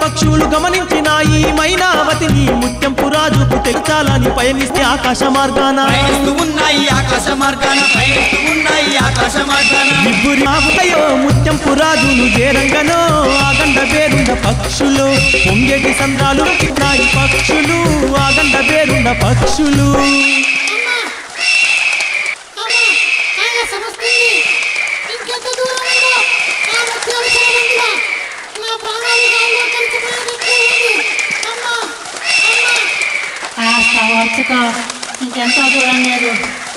పక్షులు గమనించినాయి మైనావతిని ముత్యంపు రాజుకు తెచ్చాలని పయనిస్తే ఆకాశ మార్గాన పయనిస్తూ ఉన్నాయి ఆకాశ మార్గాన పయనిస్తూ ఉన్నాయి ఆకాశ మార్గాన నిబ్బురి ఆవుకయో ముత్యంపు రాజును చేరంగనో ఆగండ పేరుండ పక్షులు పొంగేటి సంద్రాలు ఉన్నాయి పక్షులు ఆగండ పేరుండ పక్షులు అమ్మా అమ్మా ఆయాసం వస్తుంది ఇంకెంత దూరం ఉందో ఆ ముత్యాలు చదవండిరా నా ప్రాణాలు గాల్లో కలిసిపోయినట్టు ఉంది అమ్మా అమ్మా కాస్త ఓర్చుకో ఇంకెంతో దూరం లేదు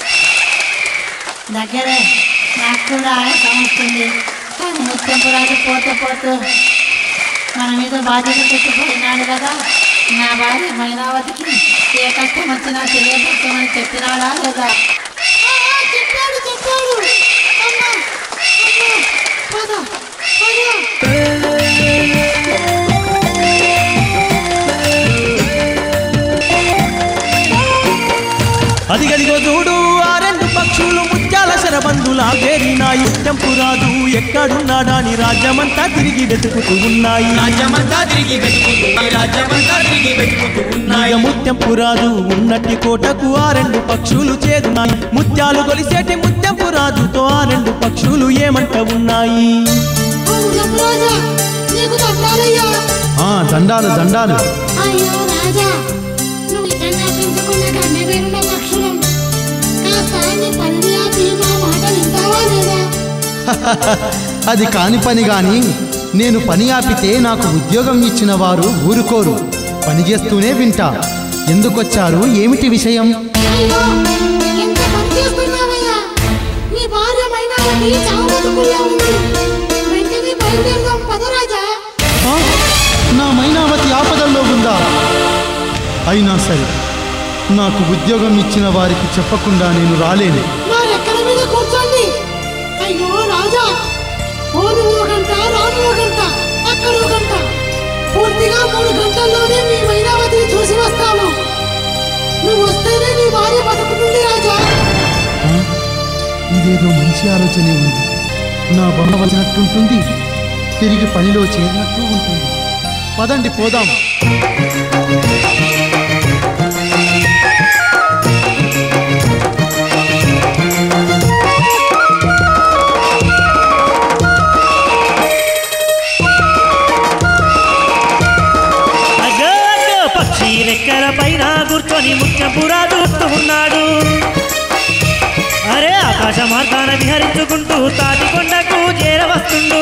దగ్గరే నాకు కూడా ఆయాసం వస్తుంది కానీ ముత్యంపురాజు పోతూ పోతూ మన మీద బాధ్యత పెట్టిపోయినాడు కదా నా భార్య మైనావతికి ఏ కష్టం వచ్చినా తెలియపరచమని చెప్పినాడా లేదా ఆ, ఆ, చెప్పాడు చెప్పాడు అమ్మా అమ్మా పద పద అదిగదిగో చూడు ఆ రెండు పక్షులు ముత్యాల శరబందులా చేరినాయి ముత్యంపు రాజు ఎక్కడున్నాడని రాజ్యమంతా తిరిగి వెతుకుతూ ఉన్నాయి రాజ్యమంతా తిరిగి వెతుకుతూ రాజ్యమంతా తిరిగి వెతుకుతూ ఉన్నాయి ఇక ముత్యంపు రాజు ఉన్నట్టి కోటకు ఆ రెండు పక్షులు చేరున్నాయి ముత్యాలు కొలిసేటి ముత్యంపు రాజుతో ఆ రెండు పక్షులు ఏమంట ఉన్నాయి అవును రాజా నీకు దండాలయ్యా ఆ దండాలు దండాలు అయ్యో రాజా నువ్వు నిజంగా పెంచుకున్న కన్నె పేరున్న పక్షులం కాస్త నీ పని ఆపి మా మాట వింటావా లేదా అది కాని పని గాని నేను పని ఆపితే నాకు ఉద్యోగం ఇచ్చిన వారు ఊరుకోరు పని చేస్తూనే వింటా ఎందుకొచ్చారు ఏమిటి విషయం అయ్యో ఎంత పని చేస్తున్నావయ్యా నీ భార్య మైనావతి చావు బతుకుల్లో ఉంది వెంటనే బయలుదేరదాం పదరాజా ఆ, నా మైనావతి ఆపదల్లో ఉందా అయినా సరే నాకు ఉద్యోగం ఇచ్చిన వారికి చెప్పకుండా నేను రాలేను మా రెక్కల మీద కూర్చోండి అయ్యో రాజా పోను ఓ గంట రాను ఓ గంట అక్కడ ఓ గంట పూర్తిగా మూడు గంటల్లోనే మీ మైనావతిని చూసి వస్తాము నువ్వు వస్తేనే నీ భార్య బతుకుతుంది రాజా ఆ, ఇదేదో మంచి ఆలోచనే ఉంది నా బొమ్మ వచ్చినట్టుంటుంది తిరిగి పనిలో చేరినట్టు ఉంటుంది పదండి పోదాం అగో అగో పక్షి రెక్కల పైన కూర్చొని ముత్యంపురా చూస్తూ ఉన్నాడు అరే ఆకాశ మార్గాన విహరించుకుంటూ తాటికొండకు చేరవస్తుండు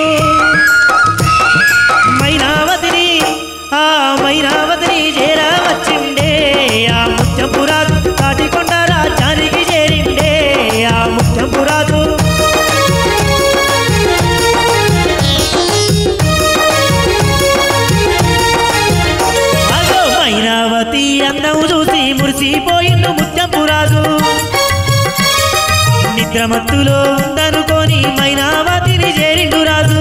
మైనావతిని ఆ మైనావతిని చేరవచ్చిండే ఆ ముత్యంపురాజు తాటికొండ రాజ్యానికి చేరిండే ఆ ముత్యంపురాజు అగో మైనావతి అందం చూసి మురిసిపోయిండు ముత్యంపురాజు నిద్రమత్తులో ఉందనుకొని మైనావతిని చేరిండు రాజు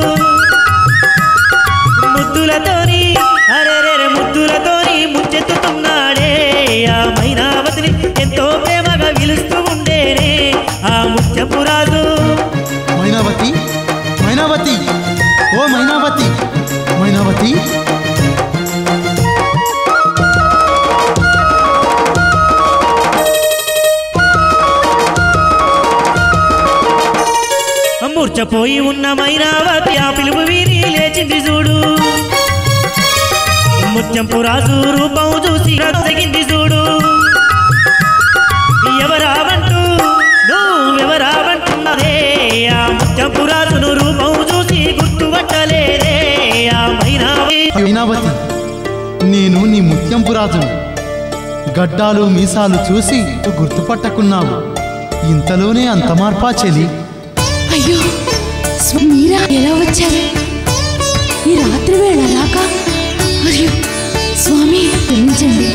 ముద్దులతోని అరెరెరె ముద్దులతోని ముంచెత్తుతున్నాడే ఆ మైనావతిని ఎంతో ప్రేమగా పిలుస్తూ ఉండేనే ఆ ముత్యపురాజు మైనావతి మైనావతి ఓ మైనావతి మైనావతి మూర్చపోయి ఉన్న మైనావతి ఆ పిలుపు విని లేచింది చూడు ముత్యంపు రాజు రూపం చూసి రచ్చగింది చూడు ఎవరావంటూ నువ్వెవరావంటున్నదే ఆ ముత్యంపు రాజును రూపం చూసి గుర్తుపట్టలేదే ఆ మైనావతి మైనావతి నేను నీ ముత్యంపురాజును గడ్డాలు మీసాలు చూసి గుర్తుపట్టకున్నావు ఇంతలోనే అంత మార్పా చెలి అయ్యో స్వ- మీరా ఎలా వచ్చారు ఈ రాత్రి వేళ రాక అయ్యో స్వామి క్షమించండి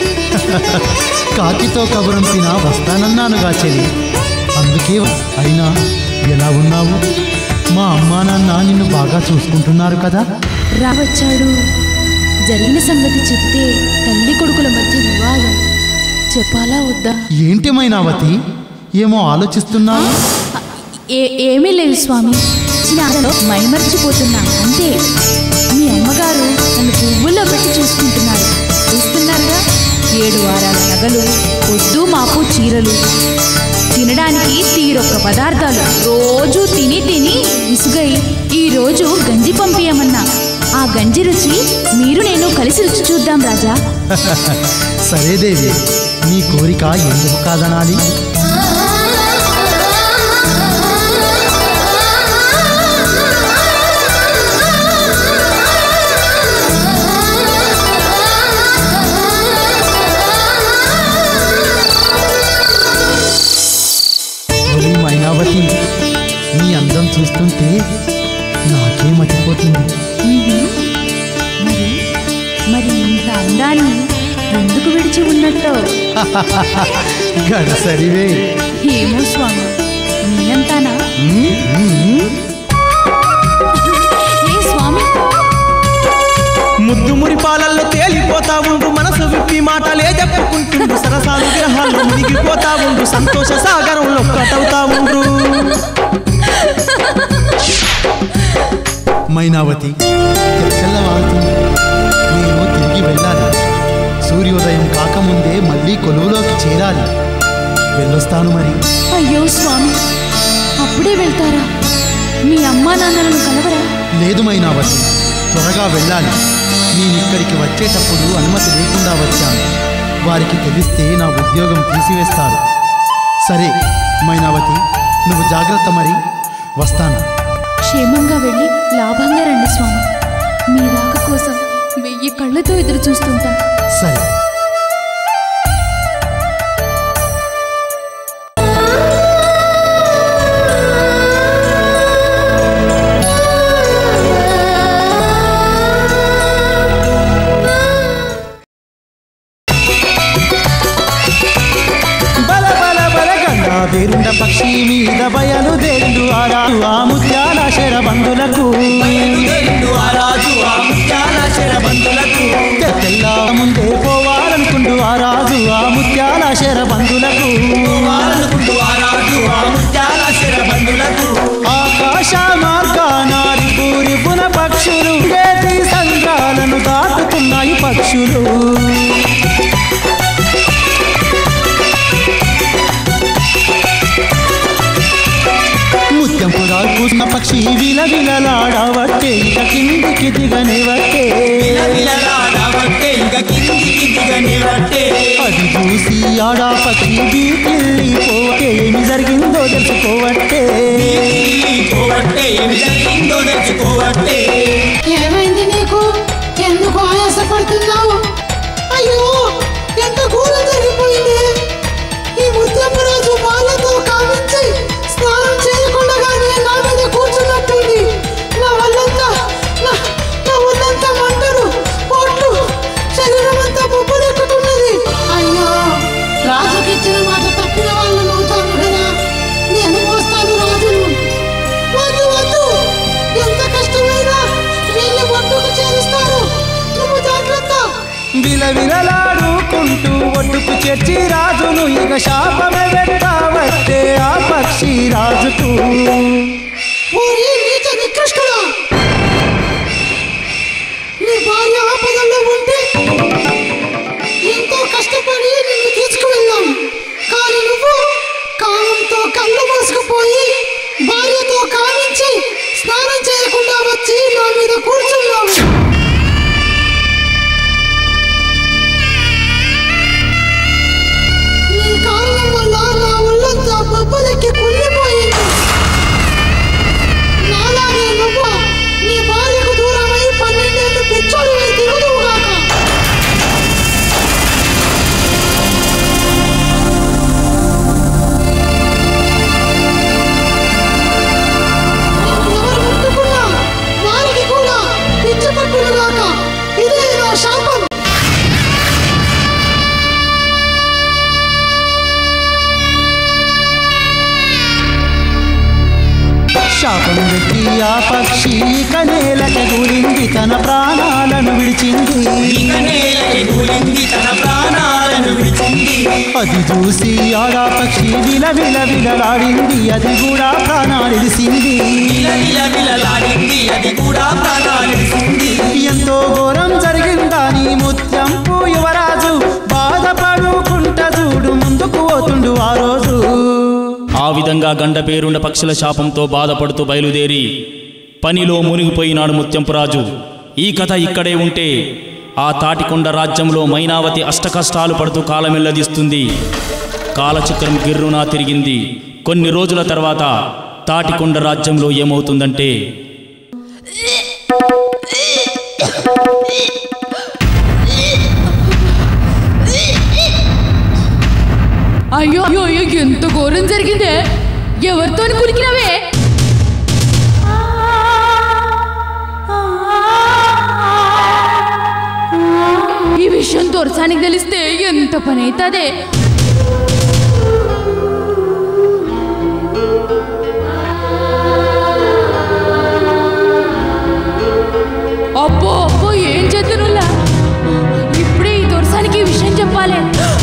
కాకితో కబురంపిన వస్తానన్నానుగా చెలి అందుకే అయినా ఎలా ఉన్నావు మా అమ్మా నాన్న నిన్ను బాగా చూసుకుంటున్నారు కదా రావచ్చాడు జరిగిన సంగతి చెప్తే తల్లి కొడుకుల మధ్య వివాదం చెప్పాలా వద్దా ఏంటి మైనావతి ఏమో ఆలోచిస్తున్నావు ఏ ఏమీ లేదు స్వామి చిన్న ఆటలో మైమర్చిపోతున్నా అంతే మీ అమ్మగారు నన్ను పువ్వుల్లో పెట్టి చూసుకుంటున్నారు చూస్తున్నారుగా ఏడు వారాల నగలు పొద్దు మాపు చీరలు తినడానికి తీరొక్క పదార్థాలు రోజు తిని తిని విసుగై ఈరోజు గంజి పంపియమన్నా ఆ గంజి రుచి మీరు నేను కలిసి రుచి చూద్దాం రాజా సరే దేవి నీ కోరిక ఎందుకు కాదనాలి ఓరి మైనావతి నీ అందం చూస్తుంటే నాకే మతిపోతుంది మరి మరి ఇంత అందాన్ని ఎందుకు విడిచి ఉన్నట్టో గడసరివే ఏమో స్వామి మీ అంతానా ఉమ్, ఉమ్. ఏ స్వామి ముద్దు మురిపాలల్లో తేలిపోతా ఉండు మనసు విప్పి మాటలే చెప్పుకుంటుండు సరసాలు గ్రహాల్లో మునిగిపోతా ఉండు సంతోష సాగరంలో కటవుతా ఉండు మైనావతి తెల్లవారుతుంది నేను తిరిగి వెళ్ళాలి సూర్యోదయం కాకముందే మళ్ళీ కొలువులోకి చేరాలి వెళ్ళొస్తాను మరి అయ్యో స్వామి అప్పుడే వెళ్తారా మీ అమ్మా నాన్నలను కలవరా లేదు మైనావతి త్వరగా వెళ్ళాలి నేను ఇక్కడికి వచ్చేటప్పుడు అనుమతి లేకుండా వచ్చాను వారికి తెలిస్తే నా ఉద్యోగం తీసివేస్తారు సరే మైనావతి నువ్వు జాగ్రత్త మరి వస్తాను క్షేమంగా వెళ్ళి లాభంగా రండి స్వామి మీ రాక కోసం వెయ్యి కళ్ళతో ఎదురు చూస్తుంటా సరే బల బల బల గంగా వేరుండ పక్షి మీద బయలు దేండు ఆరాడు ఆ ముత్యాల శర బంధులకు బయలుదేరిండు ఆ రాజు ఆ ముత్యాల శరబంతులకు తెల్ల ముందే పోవాలనుకుండు ఆ రాజు ఆ ముత్యాల శర బంధులకు వాళ్ళనుకుంటూ ఆ రాజు ఆ ముత్యాల శరబంతులకు ఆకాశ మార్గానారి పూరి పున పక్షులు ఏటి సంద్రాలను దాటుతున్నాయి పక్షులు ముత్యంపు రాకున్న పక్షి విల విలలాడవట్టే ఇక కిందికి దిగనివట్టే విలవిలలాడవట్టే ఇక కిందికి దిగనివట్టే అది చూసి ఆడా పక్షి బీటిల్లి పోవట్టే ఏమి జరిగిందో తెలుసుకోవట్టే పోవట్టే ఏమి జరిగిందో తెచ్చుకోవట్టే ఏమైంది నీకు ఎందుకు ఆయాసపడుతున్నావు అయ్యో ఎంత ఘోరం జరిగిపోయింది ఈ ముత్యప్పరాజు బాలతో కావించి స్నానం చేయకుండానే నా మీద కూర్చున్నట్టుంది నా వల్లంతా నా నా ఒళ్ళంతా మంటలు పొట్లు శరీరం అంతా బొబ్బలెక్కుతున్నది అయ్యో రాజుకి ఇచ్చిన మాట తప్పిన వాళ్ళను అవుతాను కదా నేను మోస్తాను రాజును వద్దు వద్దు ఎంత కష్టమైనా వీళ్ళ ఒడ్డుకు చేరుస్తారు నువ్వు జాగ్రత్త విల విలలాడుకుంటూ ఒడ్డుకు చేర్చి రాజును ఇక శాపమే పెట్టవట్టే ఆ పక్షి రాజుకు ఓరి నీచ నికృష్టుడా నీ భార్య ఆపదల్లో ఉంటే ఎంతో కష్టపడి నిన్ను తీసుకువెళ్ళాం కానీ నువ్వు కామంతో కళ్ళు మూసుకుపోయి భార్యతో కావించి స్నానం చేయకుండా వచ్చి నా మీద కూర్చున్నావు నీ కారణం వల్ల నా ఒళ్ళంతా బొబ్బలెక్కి కుళ్ళిపోయింది నాలాగే నువ్వు నీ భార్యకు దూరమై పన్నెండేళ్ళు పిచ్చోడు తిరుగుదువుగాక నిన్ను ఎవరు ముట్టుకున్నా వారికి కూడా పిచ్చి పట్టునుగాక ఇదే నా శాపం శాపం పెట్టి ఆ పక్షి కనేలకి గురింది తన ప్రాణాలను విడిచింది ఇక నేలకి కూలింది తన ప్రాణాలను విడిచి మెచ్చింది అది చూసి ఆడా పక్షి విల విల విలలాడింది అది కూడా ప్రాణాలిసింది విల విల విలలాడింది అది కూడా ప్రాణాలిసింది ఎంతో ఘోరం జరిగిందని ముత్యంపు యువరాజు బాధపడుకుంట చూడు ముందుకు పోతుండు ఆ రోజు ఆ విధంగా గండ పేరుండ పక్షుల శాపంతో బాధపడుతూ బయలుదేరి పనిలో మునిగిపోయినాడు ముత్యంపురాజు ఈ కథ ఇక్కడే ఉంటే ఆ తాటికొండ రాజ్యంలో మైనావతి అష్టకష్టాలు పడుతూ కాలమెల్లదిస్తుంది కాలచక్రం గిర్రునా తిరిగింది కొన్ని రోజుల తర్వాత తాటికొండ రాజ్యంలో ఏమవుతుందంటే అయ్యో అయ్యో అయ్యో ఎంత ఘోరం జరిగిందే ఎవరితో కులికినవే ఈ విషయం దొరసానికి తెలిస్తే ఎంత పని అవుతుందే అబ్బో అబ్బో ఏం చేద్దనులా ఇప్పుడే ఈ దొరసానికి ఈ విషయం చెప్పాలి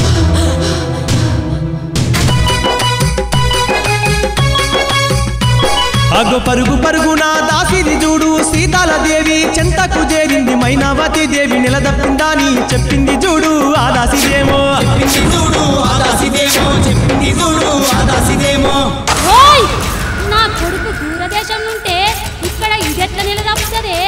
అగు పరుగు పరుగున దాసిది చూడు సీతాల దేవి చెంతకు చేరింది మైనావతి దేవి నిలదప్పిందని చెప్పింది చూడు ఆ దాసిదేమో చెప్పింది చూడు ఆ దాసిదేమో చెప్పింది చూడు ఆ దాసిదేమో ఓయ్ నా కొడుకు దూరదేశం నుంటే ఇక్కడ ఇదెట్ల నిలదప్పుతుంది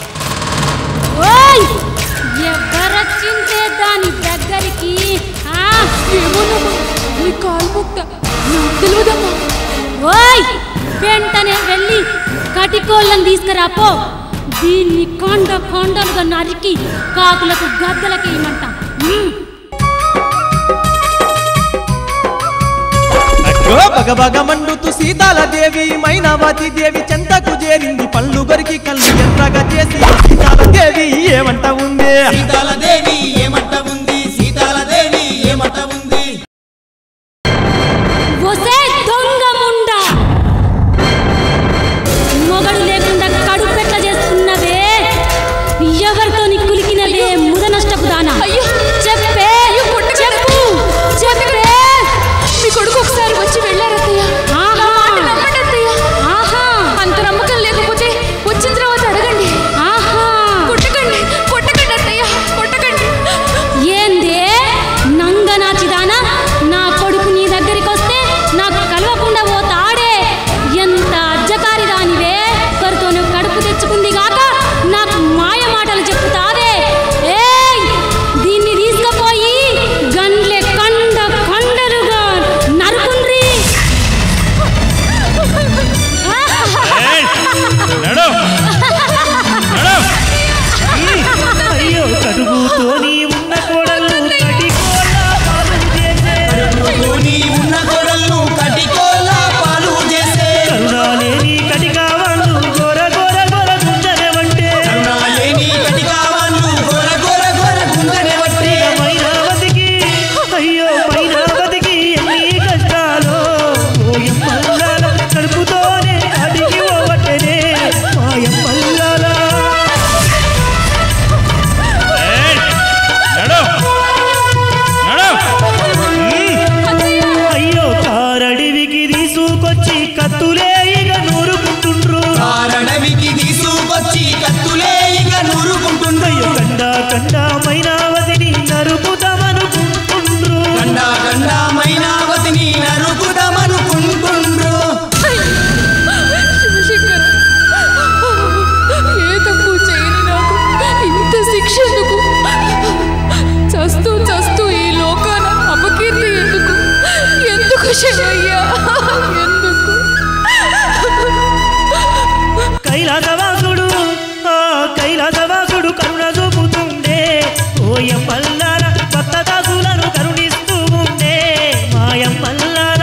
ఓయ్ ఎవరొచ్చిందే దాని దగ్గరికి ఆ ఏమోనమ్మా నీ కాలు ముక్త నాకు తెలియదమ్మా ఓయ్ వెంటనే వెళ్ళి కటికోళ్ళని తీసుకురాపో దీన్ని కొండ కొండలుగా నరికి కాకులకు గద్దలకి ఇమ్మంట ఉమ్. అగ్గో బగబగ మండుతూ సీతాల దేవి మైనావతి దేవి చెంతకు చేరింది పళ్ళు గరికి కళ్ళు ఎర్రగా చేసి సీతాల దేవి ఏమంట ఉంది సీతాల దేవి ఏమంట ఉంది సీతాల దేవి ఏమంట ఉంది ఒసే దొంగ ముండ మొగడు లేకుండా కడుపెట్ల చేస్తున్నవే ఎవరితో నీ కులికినవే ముద నష్టపు దానా అయ్యో. చెప్పే చెప్పు చెప్పే మీ కొడుకు ఒకసారి వచ్చి వెళ్ళారత్తయ్య ఆహా. నా మాట నమ్మండి అత్తయ్య ఆహా అంత నమ్మకం లేకపోతే వచ్చిన తర్వాత అడగండి ఆహా కొట్టకండి కొట్టకండి అత్తయ్య కొట్టకండి ఏందే నంగనాచిదానా నా కొడుకు నీ దగ్గరికి వస్తే నాకు కలవకుండా పోతాడే ఎంత అజ్జకారి దానివే ఒకరితోనే కడుపు తెచ్చుకుంది గాక నాకు మాయ మాటలు చెప్తావే ఏయ్ దీన్ని తీసుకుపోయి గండ్లే కండ కండలుగా నరుకుండ్రి ఏయ్! నడు! నడు! అయ్యో కడుగుతోని ఉన్న కోడలు కటికోళ్ళ పాలు చేసే నీ ఉన్న గొడవలను కటికోల పాలు చేసే కరుణాలేని కటికా వాళ్ళు గోర గోర గోర గుంజనవంటే కరుణాలేని కటికా వాళ్ళు గోర గోర గోర గుండెనే బట్టి మైనావతికి అయ్యో మైనావతికి ఎన్ని కష్టాలు ఓయమ్మల్లాల కడుపుతోనే అడిగి ఓవటనే మాయమ్మల్లాల అయ్యో కారడివికి తీసుకొచ్చి కత్తులే ఇక నూరుకుంటుండ్రు కారణమికి తీసుకొచ్చి కత్తులే ఇక నూరుకుంటుండ్రు అయ్యో కండ కండ మైనావతిని నరుకుతామనుకుంటుండ్రు కండా కండా మైనావతిని నరుకుదామనుకుంటుండ్రు శివశంకర ఏ తప్పు చేయని నాకు ఇంత శిక్ష ఎందుకు చస్తూ చస్తూ ఈ లోకాన అపకీర్తి ఎందుకు ఎందుకు శివయ్యా ఎందుకు కైలాసవాసుడు ఆ కైలాసవాసుడు కరుణ చూపుతుండే ఓయమ్మల్లాల భక్త దాసులను కరుణిస్తూ ఉండే మాయమ్మల్లాల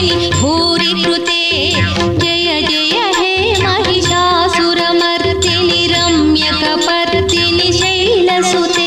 नाशिनि भूरि कृते जय जय हे महिषासुरमर्दिनि रम्यकपर्दिनि शैलसुते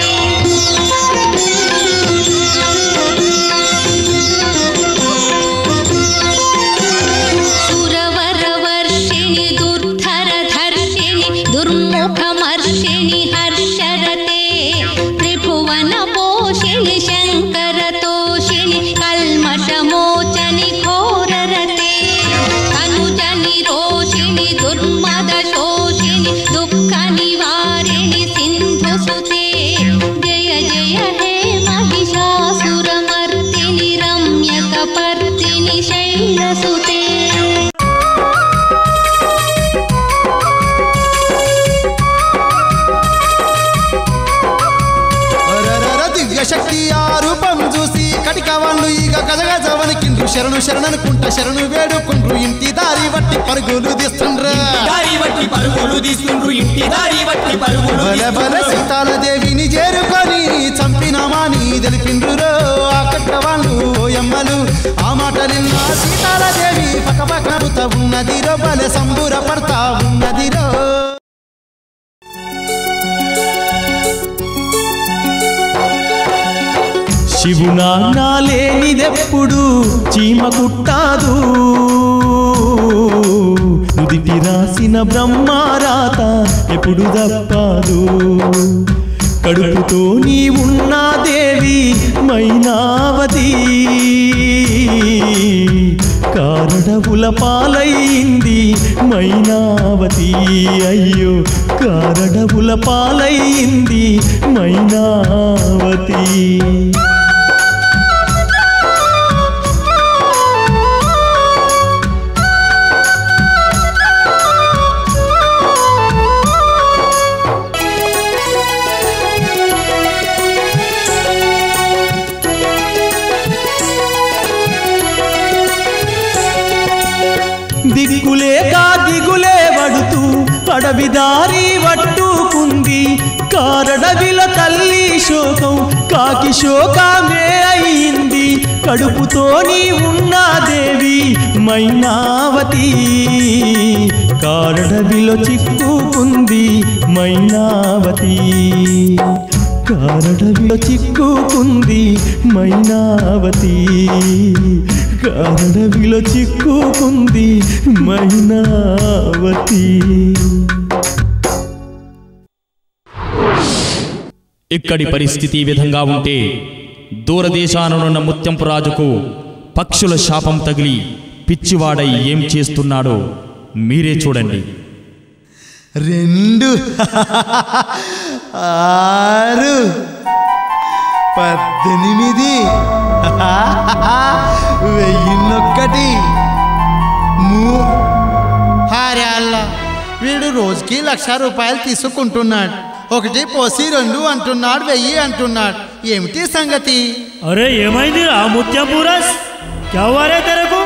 सुरवरवर्षिणि दुर्धरधर्षिणि दुर्मुखमर्षिणि हर्षरते त्रिभुवनपोषिणि शङ्करतोषिणि कल्मषमोचनि घोररते तनुजनि रोषिणि दुर्मदशोषिणि दुःखनिवारिणि सिन्धुसुते जय जय हे महिषासुरमर्दिनि रम्यकपर्दिनि शैलसुते అరరర దివ్య శక్తి ఆ రూపం చూసి కటిక వాళ్ళు ఈగ గజగజ వణికిండ్రు శరణు శరణనుకుంట శరణు వేడుకుండ్రు ఇంటి దారి వట్టి పరుగులు తీస్తుండ్రా దారి బట్టి పరుగులు తీసుకుండ్రు ఇంటి దారి బట్టి పరుగులు బల బల సీతాల దేవిని చేరుకొని చంపినామాని తెలిపిండ్రు ఆ కట్ట వాళ్ళు ఓయమ్మలు ఆ మాట నిన్న సీతాల దేవి పక్క పక్కన ఉన్నదిరో బల సంబుర పడతా ఉన్నదిరో శివునా లేనిదెప్పుడు చీమ కుట్టాదు నుదిటి రాసిన బ్రహ్మారాత ఎప్పుడు తప్పాదు కడుపుతో నీ ఉన్నా దేవి మైనావతి కారడవుల పాలైంది మైనావతి అయ్యో కారడవుల పాలైంది మైనావతి దిక్కులేక దిగులే వడుతూ అడవి దారి పట్టుకుంది కారడవిల తల్లి శోకం కాకి శోకమే అయింది కడుపుతోని ఉన్న దేవి మైనావతి కారడవిలో చిక్కుకుంది మైనావతి కారడవిలో చిక్కుకుంది మైనావతి కారడవిలో చిక్కుకుంది మైనావతి ఇక్కడి పరిస్థితి ఈ విధంగా ఉంటే దూరదేశానున్న ముత్యంపు రాజుకు పక్షుల శాపం తగిలి పిచ్చివాడై ఏం చేస్తున్నాడో మీరే చూడండి రెండు ఆరు పద్దెనిమిది వెయ్యిన్నొక్కటి మూ హారే అల్లా వీడు రోజుకి లక్ష రూపాయలు తీసుకుంటున్నాడు ఒకటి పోసి రెండు అంటున్నాడు వెయ్యి అంటున్నాడు ఏమిటి సంగతి अरे ఏమైంది ఆ ముత్యం పూరస్ क्या हुआ रे तेरे को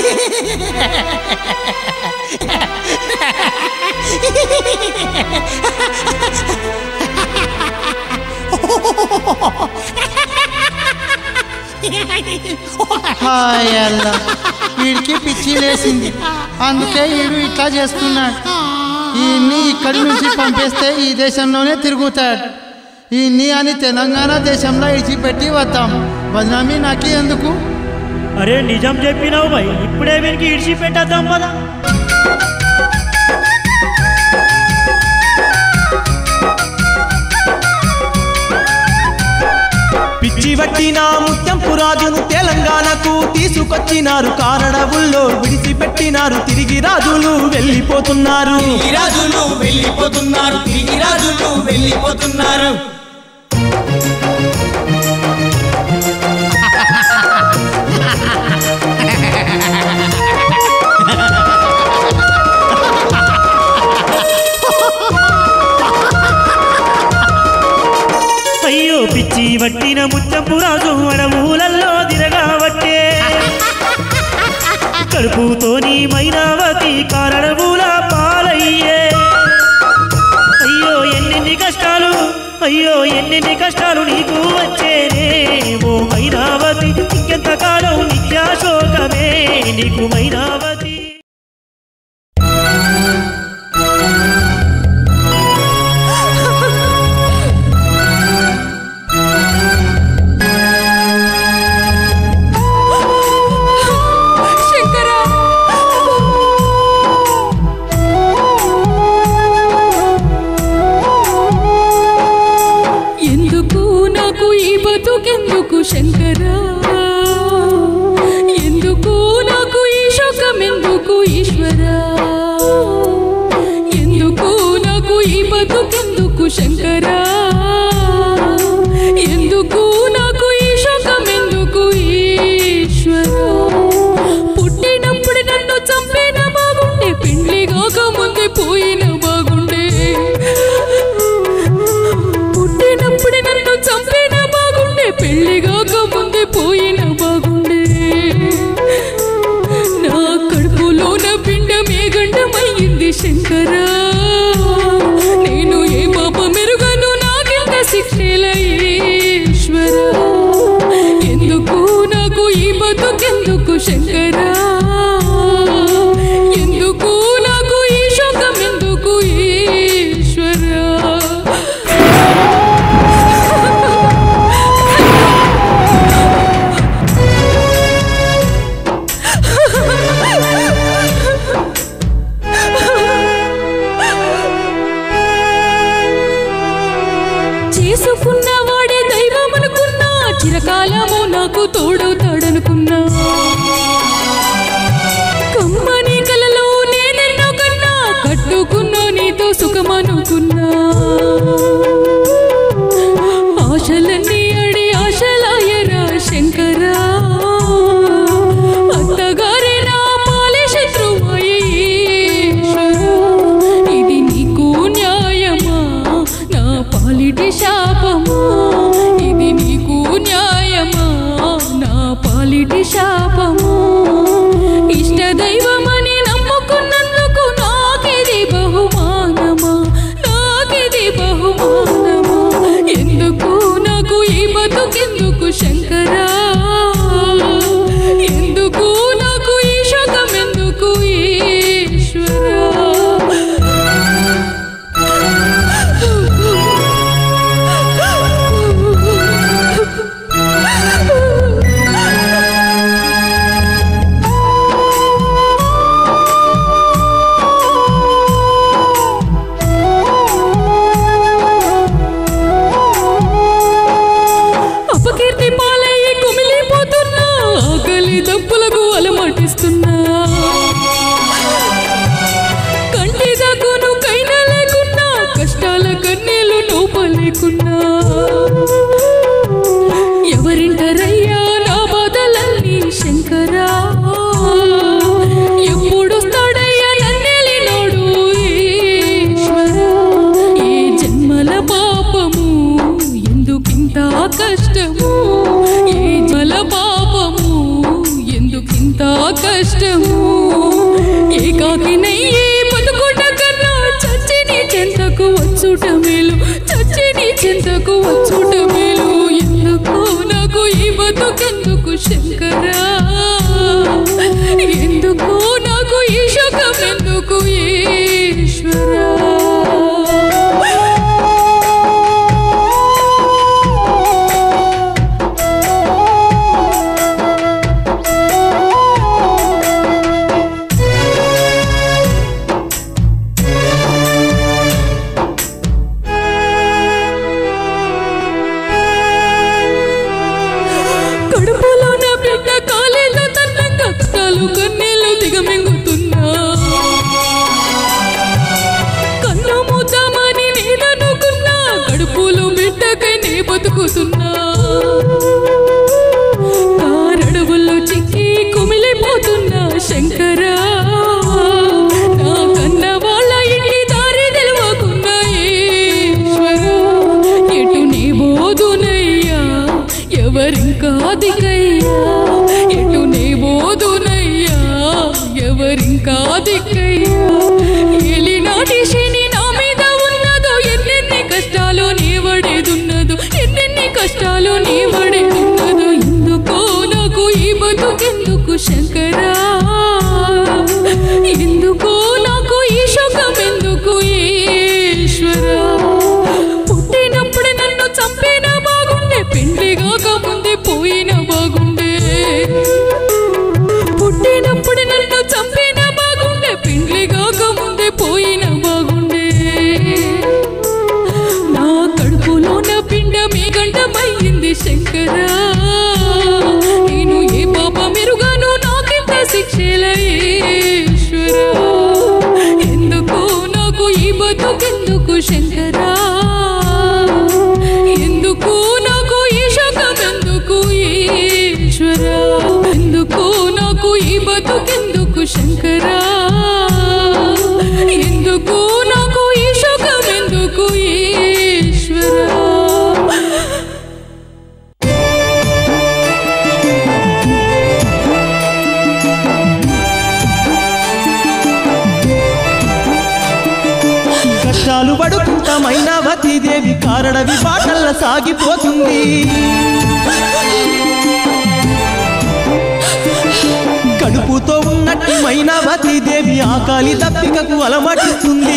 హాయ్ అల్లా వీడికి పిచ్చి లేసింది అందుకే వీడు ఇట్లా చేస్తున్నాడు ఈయన్ని ఇక్కడి నుంచి పంపేస్తే ఈ దేశంలోనే తిరుగుతాడు ఈయన్ని అని తెలంగాణ దేశంలో ఇడిచిపెట్టి వద్దాం బదనామీ నాకు ఎందుకు అరే నిజం చెప్పినావు భయ్ ఇప్పుడే వీనికి ఇడిచి పెట్టేద్దాం పదా పిచ్చి పట్టిన ముత్యంపు రాజును తెలంగాణకు తీసుకొచ్చినారు కారడవుల్లో విడిచిపెట్టినారు తిరిగి రాజులు వెళ్ళిపోతున్నారు తిరిగి రాజులు వెళ్ళిపోతున్నారు తిరిగి రాజులు వెళ్ళిపోతున్నారు అయ్యో పిచ్చి వట్టిన ముత్యంపు రాజు అడవులల్లో తిరగావట్టే కడుపుతోని మైనావతి కారణముల పాలయ్యే అయ్యో ఎన్నెన్ని కష్టాలు అయ్యో ఎన్నెన్ని కష్టాలు నీకు వచ్చేనే ఓ మైనావతి ఇంకెంతకాలం నిత్యాశోకమే నీకు మైనావతి శంకరా ఎందుకు నాకు ఈ బతుకెందుకు శంకరా ఎందుకు నాకు ఈ శోకం ఎందుకు ఈశ్వరా ఎందుకు నాకు ఈ బతుకెందుకు శంకరా ఎందుకు నాకు ఈ శోకం ఎందుకు ఈశ్వరా పుట్టినప్పుడు నన్ను చంపిన బాగుండే పెండ్లి కాక ముందే పోయిన బాగుండే పుట్టినప్పుడు నన్ను చంపిన బాగుండే పెళ్లి కాక ముందే పోయిన బాగుండే నా కడుపులోన పిండమే గండమయ్యింది శంకరా నేను ఏ పాప మెరుగను నాకెంత శిక్షల ఈశ్వరా ఎందుకు నాకు ఈ బతుకెందుకు శంకరా ఎందుకు నాకు ఈ శోకం ఎందుకు ఈశ్వరా చేసుకున్న వాడే దైవం అనుకున్నా చిరకాలము నాకు తోడవుతాడనుకున్నా కమ్మని కలలో నేనెన్నో కన్నా కట్టుకున్నా నీతో సుఖమనుకున్నా ఆశలన్నీ అడి ఆశలాయరా శంకరా అత్తగారే నా పాలి శత్రువాయే ఈశ్వరా. ఇది నీకు న్యాయమా నా పాలిటి శాపమా ఇది నీకు న్యాయమా నా పాలిటి శాపమా ఇష్ట దైవమని నమ్ముకున్నందుకు నాకిది బహుమానమా నాకిది బహుమానమా ఎందుకు నాకు ఈ బతుకెందుకు శంకరా ఎందుకు నాకు ఈ శోకం ఎందుకు ఈశ్వరా అపకీర్తి పాలయ్యి కుమిలిపోతున్నా ఆకలి దప్పులకు అలమటిస్తున్నా కంటి దగ్గును కైనా లేకున్నా కష్టాల కన్నీళ్లు నోపలేకున్నా ఎవరింటరయ్యా నా బాధలన్నీ శంకరా ఎప్పుడొస్తాడయ్యా నన్నెలినోడు ఈశ్వరా ఏ జన్మల పాపము ఎందుకింత కష్టము ఏ జల పాపము ఎందుకింత కష్టము ఏకాకినయ్యే బతుకుట కన్నా చచ్చి నీ చెంతకు వచ్చుట మేలు చచ్చి నీ చెంతకు వచ్చుట మేలు ఎందుకు నాకు ఈ బతుకెందుకు శంకరా ఎందుకు నాకు ఈ శోకం ఎందుకు ఈశ్వరా కడుపులో నా బిడ్డ కాలేదో తన్న కష్టాలు కన్నీళ్ళు దిగమింగుతున్నా కన్ను మూద్దామని నేననుకున్నా కడుపులో బిడ్డకై నే బతుకుతున్నా కారడువుల్లో చిక్కి కుమిలిపోతున్నా శంకరా నా కన్న వాళ్ళ ఇంటి దారి తెలవకున్నా ఈశ్వరా ఎటు నీ బోధునయ్యా ఎవరింకా దిక్కయ్యా ఎటు నీ బోధునయ్యా ఎవరింకా దిక్కయ్యా ఏలినాటి శని నా మీద ఉన్నదో ఎన్నెన్ని కష్టాలు నీ వడేదున్నదో ఎన్నెన్ని కష్టాలు నీ వడేదున్నదో ఎందుకో నాకు ఈ బతుకెందుకు శంకరా బతుకెందుకు శంకరా ఎందుకు నాకు ఈ శోకం ఎందుకు ఈశ్వరా కష్టాలు పడుకుంట మైనావతి దేవి కారడవి బాటల్ల సాగిపోతుంది కడుపుతో ఉన్నట్టి మైనావతి దేవి ఆకాలి దప్పికకు అలమటిస్తుంది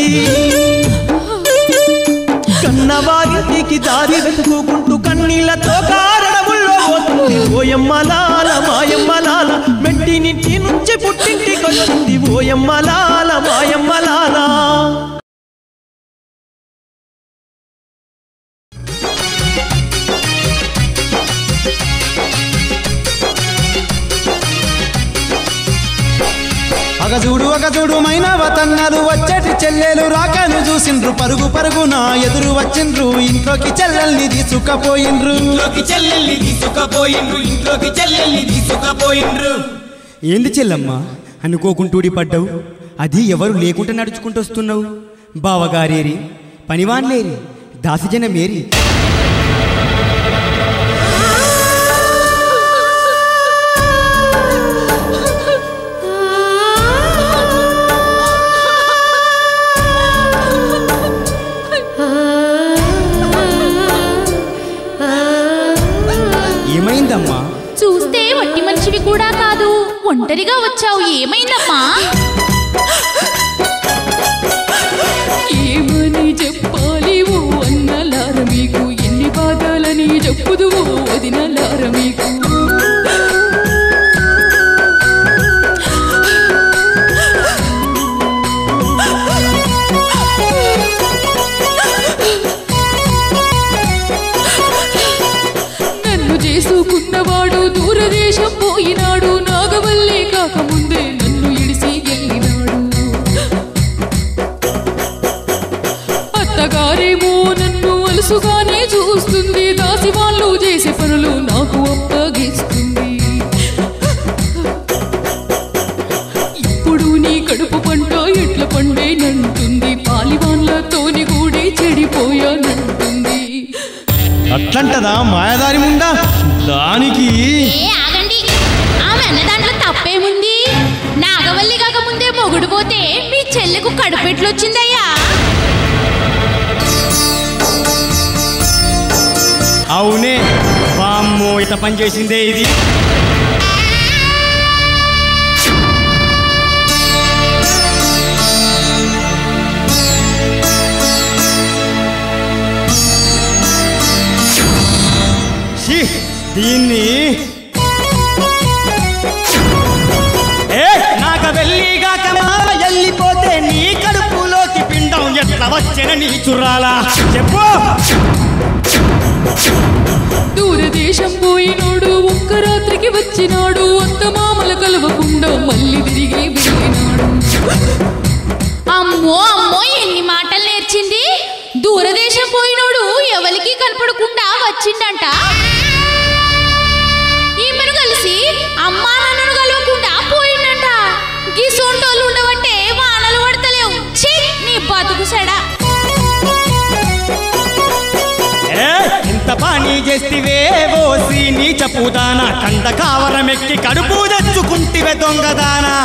కన్నవారింటికి దారి వెతుకుంటూ కన్నీళ్లతో కారణముల్లో పోతుంది ఓయమ్మలాల మాయమ్మలాల మెట్టి నింటి నుంచి పుట్టింటికి వచ్చింది ఓయమ్మలాల మాయమ్మలాల అగజూడు అగజూడు మైనవతన్నలు వచ్చేటి చెల్లెలు రాకను చూసిండ్రు పరుగు పరుగున ఎదురు వచ్చిండ్రు ఇంట్లోకి చెల్లెల్ని తీసుకపోయిండ్రు ఇంట్లోకి చెల్లెల్ని తీసుకపోయిండ్రు ఇంట్లోకి చెల్లెల్ని తీసుకపోయిండ్రు ఏంది చెల్లమ్మ అనుకోకుంటూడి పడ్డావు అది ఎవరు లేకుండా నడుచుకుంటూ వస్తున్నావు బావగారేరి పనివాన్లేరి దాసిజనమేరి ఏమైందమ్మా చూస్తే వట్టి మనిషివి కూడా కాదు ఒంటరిగా వచ్చావు ఏమైందమ్మా ఏమని చెప్పాలి ఓ అన్నలార మీకు ఎన్ని బాధలని చెప్పుదు ఓ వదినలార మీకు నన్ను చేసుకున్నవాడు దూరదేశం పోయినాడు నాగవల్లే కాకముందే నన్ను ఇడిసి వెళ్ళినాడు అత్తగారేమో నన్ను అలుసుగానే చూస్తుంది దాసి వాళ్ళు చేసే పనులు నాకు అప్పగిస్తుంది ఇప్పుడు నీ కడుపు పంట ఎట్ల పండేనంటుంది పాలివాన్లతోని కూడి చెడిపోయానంటుంది అట్లంటదా మాయదారి ముండా దానికి ఏ ఆగండి ఆమె అన్న దాంట్లో తప్పేముంది నాగవల్లి కాకముందే మొగుడు పోతే మీ చెల్లెకు కడుపెట్లొచ్చిందయ్యా అవునే వామ్మో ఇత పని చేసిందే ఇది ఛీ, దీన్ని ఏ నాక వెళ్ళిగాక మామ వెళ్ళిపోతే నీ కడుపులోకి పిండం ఎట్లా వచ్చిన నీ చుర్రాలా చెప్పు దూరదేశం పోయినోడు ఒక్క రాత్రికి వచ్చినాడు అత్త మామల కలవకుండా మళ్ళీ తిరిగి వెళ్ళినాడు అమ్మో అమ్మో ఎన్ని మాటలు నేర్చింది దూరదేశం పోయినోడు ఎవరికి కనపడకుండా వచ్చిండంట ఈమెను కలిసి అమ్మా నన్ను కలవకుండా పోయిండంట గీ సొంటోళ్ళు ఉండబట్టే వానలు పడతలేవు ఛీ నీ బతుకు సెడా ఏ, ఇంత పని చేస్తివే ఓసి నీ చప్పుదానా కండ కావరమెక్కి కడుపు తెచ్చుకుంటివే దొంగదానా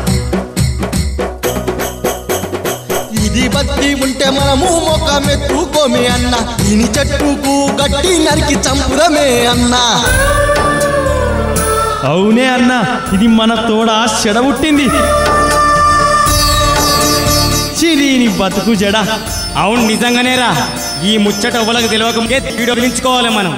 ఇది బతి ఉంటే మనము మొక్కమెత్తుకోమే అన్న దీని చెట్టుకు గట్టి నరికి చంపురమే అన్నా అవునే అన్న ఇది మన తోడ చెడబుట్టింది చిరీని బతుకు జడ అవును నిజంగానేరా ఈ ముచ్చట ఎవలకు తెలియకముందే తీడొలించుకోవాలి మనం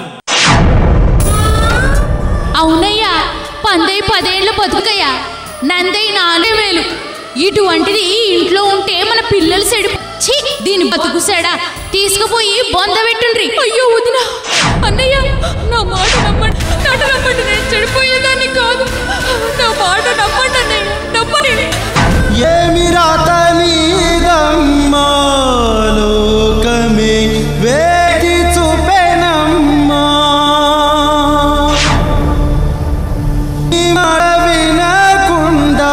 అవునయ్యా పందై పదేళ్ళు బతుకయ్యా నందై నాలుగు వేలు ఇటువంటిది ఇంట్లో ఉంటే మన పిల్లలు సెడి ఛీ దీని బతుకు సెడా తీసుకుపోయి బొంద పెట్టుండ్రి అయ్యో వదిన అన్నయ్య నా మాట నమ్మండి నన్ను నమ్మండి నేను చెడిపోయేదాన్ని కాదు నా మాట నమ్మండి అన్నయ్య నమ్మండి ఏమి రాత నీదమ్మా లోకమే వేచి చూపెనమ్మా నీ మాట వినకుండా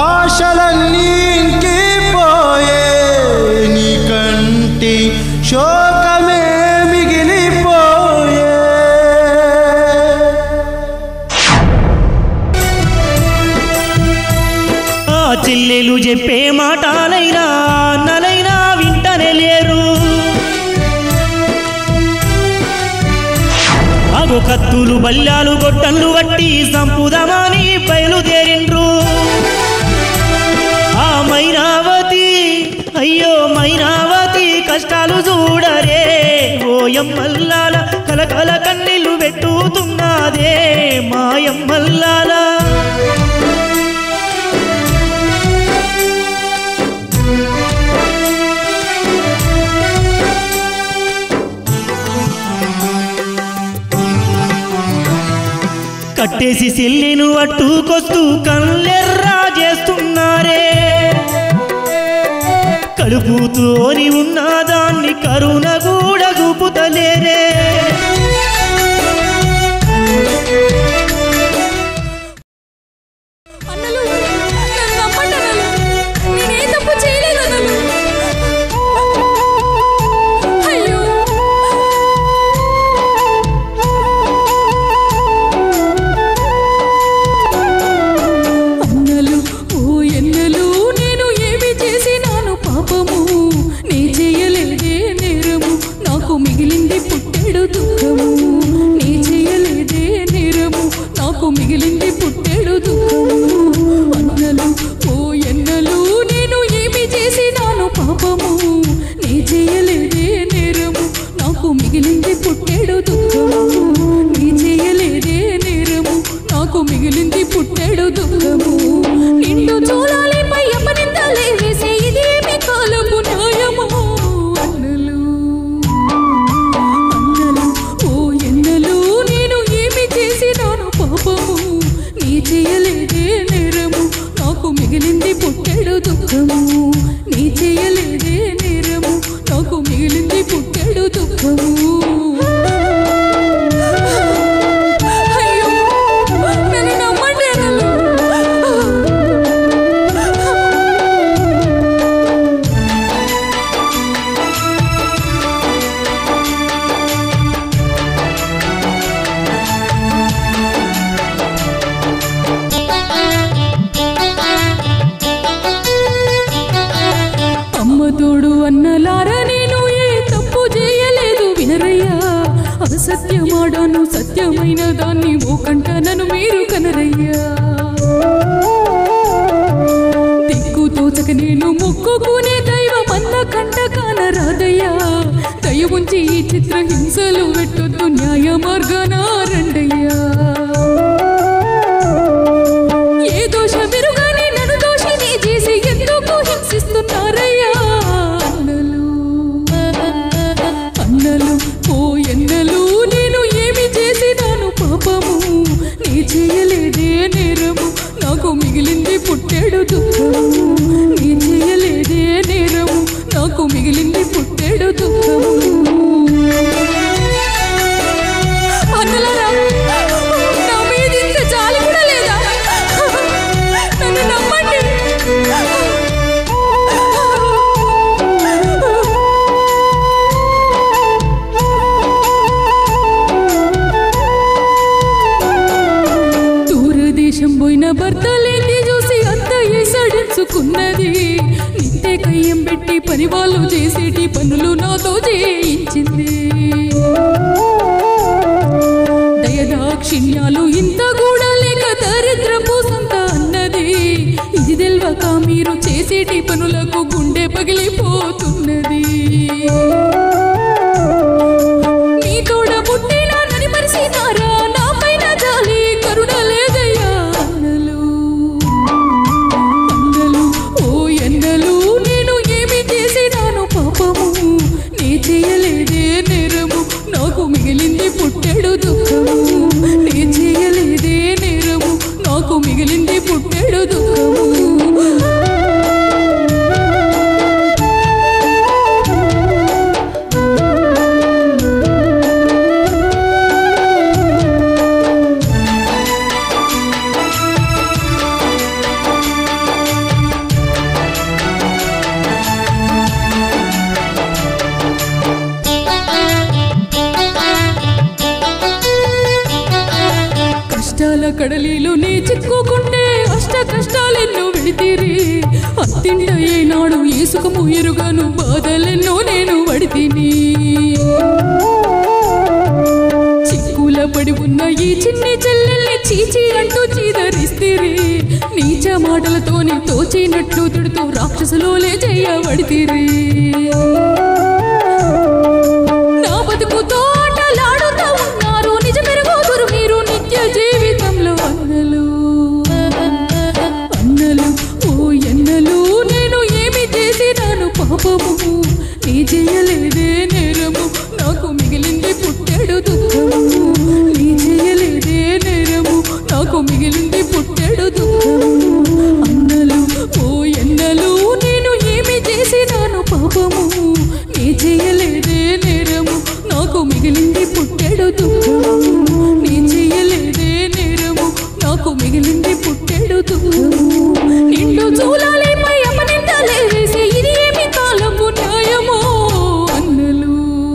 ఆశలన్నీ ఇంకిపోయే నీ కంటి శోకమే మిగిలిపోయే ఆ చెల్లెలు చెప్పే మాటాలైనా అన్నలైనా వింటనే లేరు అగో కత్తులు బల్లాలు గొట్టంలు వట్టి సంపుదమాని బయలుదేరిండ్రు ఆ మైనావతి అయ్యో మైనావతి కష్టాలు చూడరే ఓయమ్మల్లాల కలకల కన్నీళ్లు పెట్టుతున్నదే మాయమ్మల్లాల కట్టేసి సెల్లిను అట్టుకొస్తూ కళ్ళెర్రా చేస్తున్నారే కడుపుతోని ఉన్న దాన్ని కరుణ కూడా చూపుతలేరే అన్నలు నన్ను నమ్మండి అన్నలు నేనే తప్పు చేయలేదు అన్నలు అయ్యో అన్నలు ఓ ఎన్నలు నేను ఏమి చేసినాను పాపము నీ చేయలేదే నేరము నాకు మిగిలింది పుట్టెడు దుఃఖము నీ చేయలేదే నేరము నాకు మిగిలింది పుట్టెడు దుఃఖము అన్నలు ఓ ఎన్నలు నేను ఏమి చేసినాను పాపము నీ చేయలేదే నేరము నాకు మిగిలింది పుట్టెడు దుఃఖము నీ చేయలేదే నేరము నాకు మిగిలింది పుట్టెడు దుఃఖము నిండు చూడాలిపై అపనిందలే వేసే ఇదేమి కాలము న్యాయము అన్నలు అన్నలు ఓ ఎన్నలు నేను ఏమి చేసినాను పాపము నీ చేయలేదే నేరము నాకు మిగిలింది పుట్టెడు దుఃఖము నీ చేయలేదే నేరము నాకు మిగిలింది పుట్టెడు దుఃఖము అయ్యో నన్ను నమ్మండి అన్నలు అమ్మ తోడు అన్నలారా నేను ఏ తప్పు చేయలేదు వినరయ్యా అసత్యమాడాను సత్యమైన దాన్ని ఓ కంట నన్ను మీరు కనరయ్యా దిక్కు తోచక నేను మొక్కుకునే దైవం అన్న కంట కానరాదయ్యా దయ ఉంచి ఈ చిత్ర హింసలు పెట్టొద్దు న్యాయ మార్గాన రండయ్యా ఏ దోషమెరుగానే నన్ను దోషిని చేసి ఎందుకు హింసిస్తున్నారయ్యా అన్నలు అన్నలు ఓ ఎన్నలు నేను ఏమి చేసినాను పాపము నీ చేయలేదే నేరము నాకు మిగిలింది పుట్టెడు దుఃఖము నీ చేయలేదే నేరము నాకు మిగిలింది పుట్టెడు దుఃఖము అన్నలారా నా మీద ఇంత జాలి కూడా లేదా నన్ను నమ్మండి దూరదేశం పోయిన భర్తలేంది చూసి అంత ఏసడించుకున్నది నిట్టే కయ్యం పెట్టి పని వాళ్ళు చేసేటి పనులు నాతో చేయించింది దయదాక్షిణ్యాలు ఇంత కూడా లేక దరిద్రపు సంత అన్నది ఇది తెల్వక మీరు చేసేటి పనులకు గుండె పగిలిపోతున్నది మీ తోడ పుట్టిన నని మరిసినారా నా పైన జాలి కరుణ లేదయ్యా అన్నలు అన్నలు ఓ ఎన్నలు నేను ఏమి చేసినాను పాపము నీ చేయలేదే నేరము నాకు మిగిలింది పుట్టెడు దుఃఖము నీ చేయలేదే నేరము నాకు మిగిలింది పుట్టెడు దుఃఖము కడలిలో నీ చిక్కుకుంటే అష్ట కష్టాలెన్నో విడితీరి అత్తింట ఏనాడు ఈ సుఖము ఎరుగను బాధలెన్నో నేను వడితిని చిక్కుల పడి ఉన్న ఈ చిన్ని చెల్లెల్ని చీచి అంటూ చీదరిస్తేరి నీచ మాటలతోని తోచినట్లు తిడుతూ రాక్షసులోలే చేయబడితిరి నా బతుకుతో ఆటలాడుతూ ఉన్నారు నిజ మెరుగుదురు మీరు నిత్య జీవితంలో అన్నలు అన్నలు ఓ ఎన్నలు నేను ఏమి చేసినాను పాపము నీ చేయలేదే నేరము నాకు మిగిలింది పుట్టెడు దుఃఖము నీ చేయలేదే నేరము నాకు మిగిలింది పుట్టెడు దుఃఖము అన్నలు ఓ ఎన్నలు నేను ఏమి చేసినాను పాపము నీ చేయలేదే నేరము నాకు మిగిలింది పుట్టెడు దుఃఖము నీ చేయలేదే నేరము నాకు మిగిలింది పుట్టెడు దుఃఖము నిండు చూలాలి పై అమనిందలే వేసి ఇది ఏమి కాలము న్యాయమో అన్నలు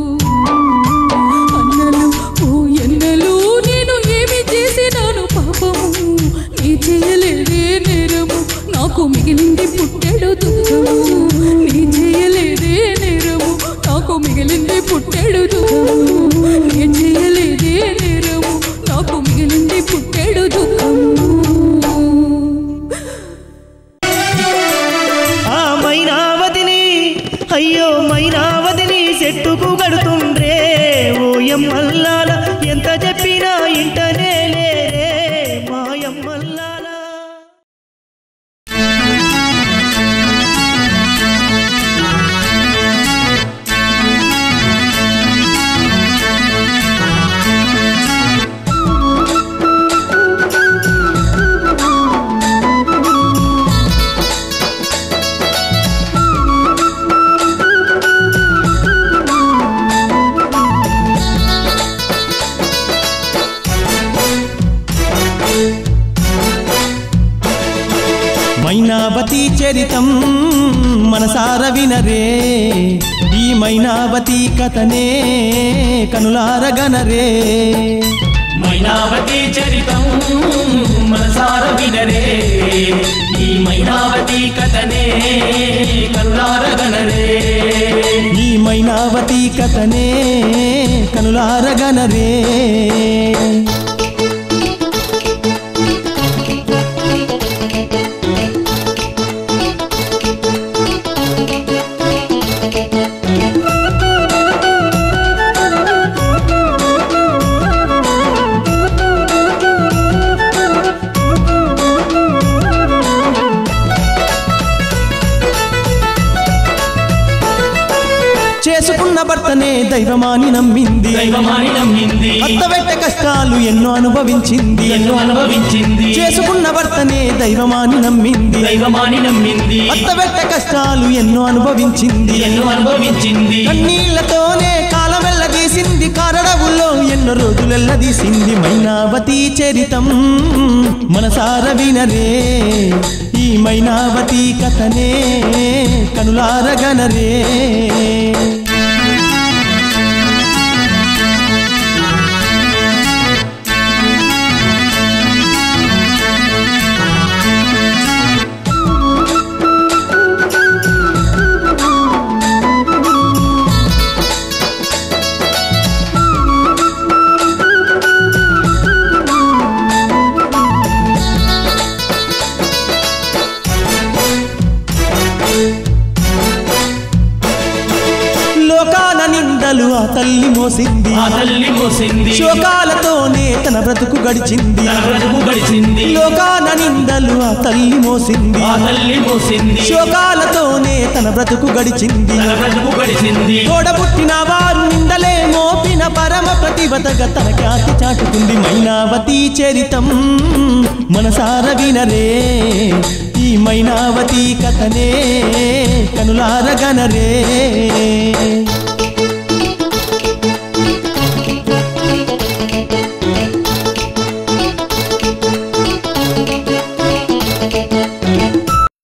అన్నలు ఓ ఎన్నలు నేను ఏమి చేసినాను పాపము నీ చేయలేదే నేరము నాకు మిగిలింది పుట్టెడు దుఃఖము నీ చేయలేదే నేరము నాకు మిగిలింది పుట్టెడు దుఃఖము నీ చేయలేదే నేరము నాకు మిగిలింది పుట్టెడు దుఃఖము ఆ మైనావతిని అయ్యో మైనావతిని చెట్టుకు గడుతుండ్రే ఓ ఎమ్మల్లాల ఎంత చెప్పినా ఇంటనే లేరే మాయమ్మల్లాల మైనావతి చరితం మనసార వినరే ఈ మైనావతి కథనే కనులారగనరే మైనావతి చరితం మనసార వినరే ఈ మైనావతి కథనే కరుణారగనరే ఈ మైనావతి కథనే కనులారగనరే చేసుకున్న భర్తనే దైవమాని నమ్మింది దైవమాని నమ్మింది. అత్తవెట్ట కష్టాలు ఎన్నో అనుభవించింది ఎన్నో అనుభవించింది. చేసుకున్న భర్తనే దైవమాని నమ్మింది దైవమాని నమ్మింది. అత్తవెట్ట కష్టాలు ఎన్నో అనుభవించింది ఎన్నో అనుభవించింది. కన్నీళ్లతోనే కాలం వెళ్ళదీసింది కారడవుల్లో ఎన్నో రోజులెల్లదీసింది మైనావతి చరితం మనసార వినరే ఈ మైనావతి కథనే కనులారగనరే లోకాల నిందలు ఆ తల్లి మోసింది ఆ తల్లి మోసింది. శోకాలతోనే తన బ్రతుకు గడిచింది తన బ్రతుకు గడిచింది. లోకాల నిందలు ఆ తల్లి మోసింది ఆ తల్లి మోసింది. శోకాలతోనే తన బ్రతుకు గడిచింది తన బ్రతుకు గడిచింది. తోడబుట్టిన వారు నిందలే మోపిన పరమ ప్రతిభతగా తన ఖ్యాతి చాటుకుంది మైనావతి చరితం మనసార వినరే ఈ మైనావతి కథనే కనులారగనరే